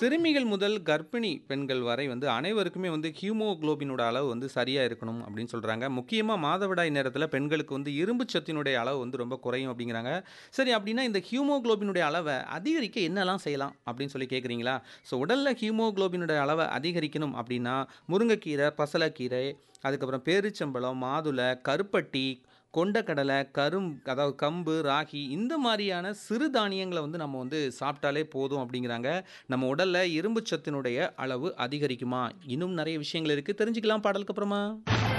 சிறுமிகள் முதல் கர்ப்பிணி பெண்கள் வரை வந்து அனைவருக்குமே வந்து ஹீமோகுளோபினோட அளவு வந்து சரியாக இருக்கணும் அப்படின்னு சொல்கிறாங்க முக்கியமாக மாதவிடாய் நேரத்தில் பெண்களுக்கு வந்து இரும்பு சத்தினுடைய அளவு வந்து ரொம்ப குறையும் அப்படிங்கிறாங்க சரி அப்படின்னா இந்த ஹீமோகுளோபினுடைய அளவை அதிகரிக்க என்னெல்லாம் செய்யலாம் அப்படின்னு சொல்லி கேட்குறீங்களா ஸோ உடலில் ஹீமோகுளோபினுடைய அளவை அதிகரிக்கணும் அப்படின்னா முருங்கைக்கீரை பசலைக்கீரை அதுக்கப்புறம் பேரிச்சம்பழம் மாதுளை கருப்பட்டி கொண்டக்கடலை கரும் அதாவது கம்பு ராகி இந்த மாதிரியான சிறு தானியங்களை வந்து நம்ம வந்து சாப்பிட்டாலே போதும் அப்படிங்கிறாங்க நம்ம உடலில் இரும்பு சத்தினுடைய அளவு அதிகரிக்குமா இன்னும் நிறைய விஷயங்கள் இருக்குது தெரிஞ்சுக்கலாம் பாடலுக்கு அப்புறமா